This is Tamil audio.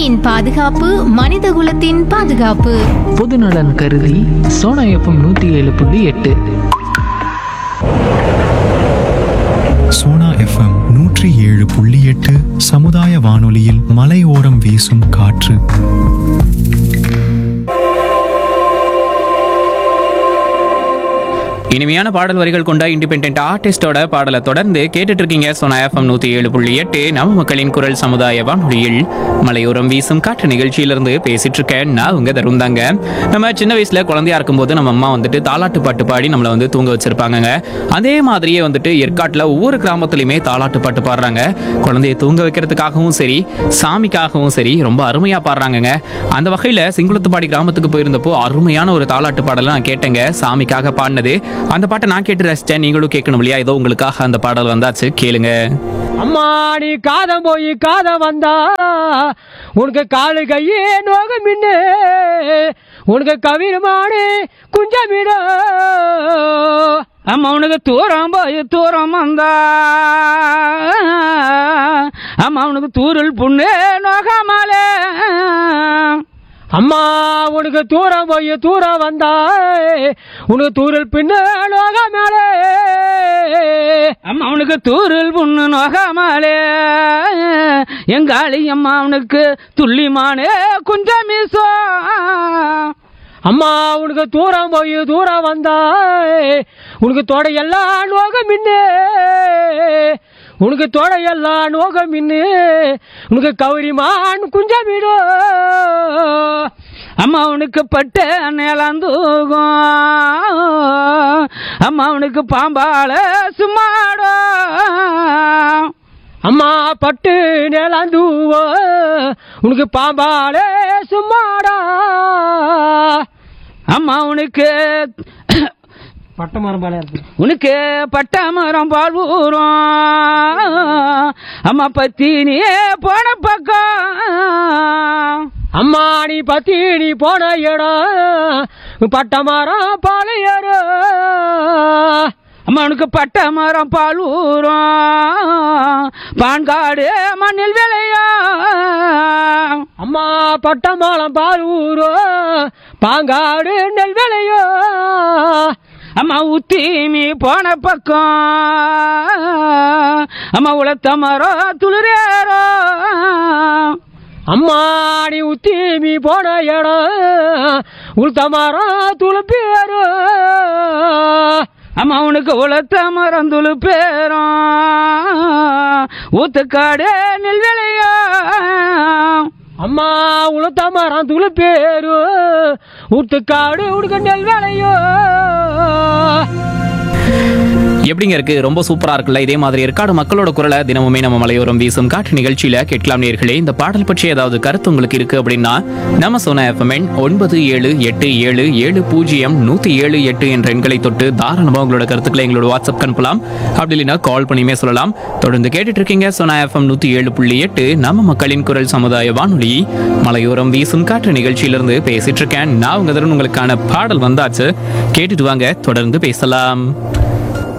பூமியின் பாதுகாப்பு மனிதகுலத்தின் பாதுகாப்பு பொதுநலன் கருதி சோனா எஃப்எம் நூற்றி ஏழு புள்ளி எட்டு சோனா எஃப்எம் நூற்றி ஏழு புள்ளி எட்டு சமுதாய வானொலியில் மலையோரம் வீசும் காற்று இனிமையான பாடல் வரிகள் கொண்ட இண்டிபெண்ட் ஆர்டிஸ்டோட பாடலை தொடர்ந்து கேட்டுட்டு இருக்கீங்க சோனா எஃப்எம் நூத்தி ஏழு புள்ளி எட்டு நம்ம மக்களின் குரல் சமுதாய வானொலியில் மலையோரம் வீசும் காற்று நிகழ்ச்சியிலிருந்து பேசிட்டு இருக்கேன் நான் உங்க தரும் தாங்க நம்ம சின்ன வயசுல குழந்தையா இருக்கும்போது நம்ம அம்மா வந்துட்டு தாலாட்டு பாட்டு பாடி நம்மளை வந்து தூங்க வச்சிருப்பாங்கங்க அதே மாதிரியே வந்துட்டு ஏற்காட்டுல ஒவ்வொரு கிராமத்துலயுமே தாலாட்டு பாட்டு பாடுறாங்க குழந்தைய தூங்க வைக்கிறதுக்காகவும் சரி சாமிக்காகவும் சரி ரொம்ப அருமையா பாடுறாங்கங்க அந்த வகையில சிங்குளத்துப்பாடி கிராமத்துக்கு போயிருந்தப்போ அருமையான ஒரு தாலாட்டு பாடலை நான் கேட்டேங்க சாமிக்காக பாடினது அந்த பாட்டை நான் கேட்டு ரசிச்சேன் நீங்களும் கேட்கணும் இல்லையா ஏதோ உங்களுக்காக அந்த பாடல் வந்தாச்சு கேளுங்க அம்மா நீ காதம் போய் காதம் வந்தா உனக்கு காலு கையே நோக மின்னு உனக்கு கவிருமானு குஞ்சமிடோ அம்மா உனக்கு தூரம் போய் தூரம் வந்தா அம்மா உனக்கு தூரல் புண்ணு நோகாமலே அம்மா உனக்கு தூரம் போய் தூரம் வந்தா உனக்கு தூரல் பின்னு நோக மேலே அம்மா உனக்கு தூரல் புண்ணு நோகாமலே எங்காளி அம்மா உனக்கு துள்ளிமானே குஞ்சமிசோ அம்மா உனக்கு தூரம் போய் தூரம் வந்தா உனக்கு தொடையெல்லாம் நோக மின்னு உனக்கு தொடையெல்லாம் நோக மின்னு உனக்கு கௌரிமான் குஞ்சமிடோ அம்மா உனக்கு பட்ட நிலந்தூகும் அம்மா உனக்கு பாம்பால சும்மாடோ அம்மா பட்டு நிலந்தூவோ உனக்கு பாம்பாலே சும்மாடா அம்மா உனக்கு பட்ட மரம்பாலே இருக்கு உனக்கு பட்ட மரம் பால் ஊறும் அம்மா பத்தி நீ போன பக்கம் அம்மா நீ பத்தி நீ போன இடம் பட்ட மரம் பாலையரோ அம்மா உனக்கு பட்ட மரம் பால் ஊறும் பான்காடு மண்ணில் விளையா அம்மா பட்ட மரம் பால் ஊரோ பாங்காடு நெல் விளையோ அம்மா ஊத்தி மீ போன பக்கம் அம்மா உளத்த மரம் துளிரேறோ அம்மா நீ உத்தி மீ போன இடம் உளுத்த மரம் துளுப்பேரோ அம்மா உனக்கு உளத்த மரம் துளு பேரும் ஊத்துக்காடு நெல் விளையா அம்மா உளுத்த மரம் துளுப்பேரோ ஊத்துக்காடு உடுக்க நெல் விளையோ எப்படிங்க இருக்கு ரொம்ப சூப்பரா இருக்குல்ல இதே மாதிரி ஏற்காடு மக்களோட குரலை தினமுமே நம்ம மலையோரம் வீசும் காற்று நிகழ்ச்சியில கேட்கலாம் நேர்களே இந்த பாடல் பற்றி ஏதாவது கருத்து உங்களுக்கு இருக்கு அப்படின்னா நம்ம சொன்ன எஃப்எம்என் ஒன்பது ஏழு எட்டு ஏழு ஏழு பூஜ்ஜியம் நூத்தி ஏழு எட்டு என்ற எண்களை தொட்டு தாராளமாக உங்களோட கருத்துக்களை எங்களோட வாட்ஸ்அப் அனுப்பலாம் அப்படி இல்லைன்னா கால் பண்ணியுமே சொல்லலாம் தொடர்ந்து கேட்டுட்டு இருக்கீங்க சொன்ன எஃப்எம் நூத்தி ஏழு புள்ளி எட்டு நம்ம மக்களின் குரல் சமுதாய வானொலி மலையோரம் வீசும் காற்று நிகழ்ச்சியிலிருந்து பேசிட்டு இருக்கேன் நான் உங்க தருண் உங்களுக்கான பாடல் வந்தாச்சு கேட்டுட்டு வாங்க தொடர்ந்து பேசலாம்